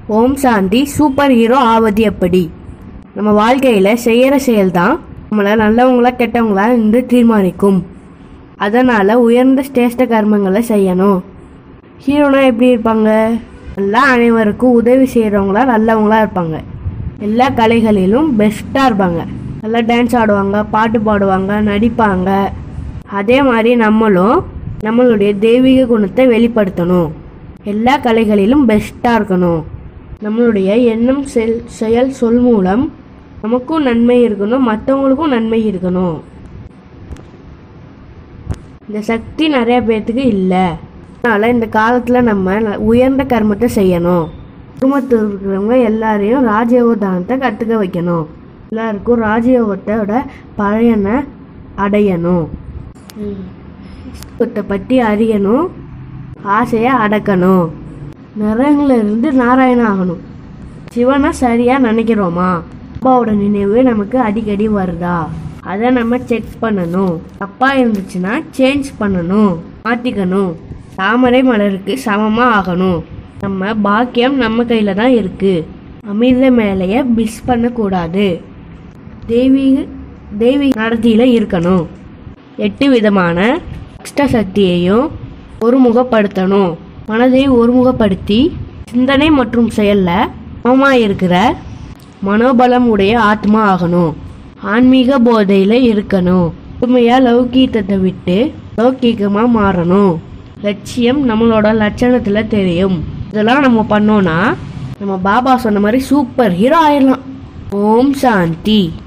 ஓம் சாந்தி super hero ஆவது எப்படி நம்ம வாழ்க்கையில் செய்கிற செயல் தான் நம்மளை நல்லவங்களா கெட்டவங்களா என்று தீர்மானிக்கும் அதனால் உயர்ந்த சிரேஷ்ட கர்மங்களை செய்யணும் ஹீரோனா எப்படி இருப்பாங்க நல்லா அனைவருக்கும் உதவி செய்கிறவங்களா நல்லவங்களா இருப்பாங்க எல்லா கலைகளிலும் பெஸ்ட்டாக இருப்பாங்க நல்லா டான்ஸ் ஆடுவாங்க பாட்டு பாடுவாங்க நடிப்பாங்க அதே மாதிரி நம்மளும் நம்மளுடைய தெய்வீக குணத்தை வெளிப்படுத்தணும் எல்லா கலைகளிலும் பெஸ்ட்டாக இருக்கணும் நம்மளுடைய எண்ணம் செல் செயல் சொல் மூலம் நமக்கும் நன்மை இருக்கணும் மற்றவங்களுக்கும் நன்மை இருக்கணும் இந்த சக்தி நிறைய பேர்த்துக்கு இல்லை அதனால் இந்த காலத்தில் நம்ம ந- உயர்ந்த கர்மத்தை செய்யணும் குடும்பத்தில் இருக்கிறவங்க எல்லாரையும் ராஜயோகதானத்தை கற்றுக்க வைக்கணும் எல்லாருக்கும் ராஜயோகத்தோட பழையனை அடையணும் த்தை பற்றி அறியணும் ஆசையை அடக்கணும் நிறங்கள்ல இருந்து நாராயணன் ஆகணும் சிவனை சரியா நினைக்கிறோமா அப்பாவோட நினைவு நமக்கு அடிக்கடி வருதா அதை நம்ம செக் பண்ணணும் தப்பா இருந்துச்சுன்னா சேஞ்ச் பண்ணணும் மாத்திக்கணும் தாமரை மலருக்கு சமமா ஆகணும் நம்ம பாக்கியம் நம்ம கையில தான் இருக்கு அமிர்த மேலைய மிஸ் பண்ணக்கூடாது தெய்வீக தெய்வீக நடத்தியில இருக்கணும் எட்டு விதமான அஷ்ட சக்தியையும் ஒருமுகப்படுத்தணும் மனதை ஒருமுகப்படுத்தி சிந்தனை மற்றும் செயல்ல சமமாக இருக்கிற மனோபலம் உடைய ஆத்மா ஆகணும் ஆன்மீக போதையில இருக்கணும் முழுமையா லௌகீகத்தை விட்டு லௌகீகமா மாறணும் லட்சியம் நம்மளோட லட்சணத்துல தெரியும் இதெல்லாம் நம்ம பண்ணோம்னா நம்ம பாபா சொன்ன மாதிரி சூப்பர் ஹீரோ ஆயிடலாம் ஓம் சாந்தி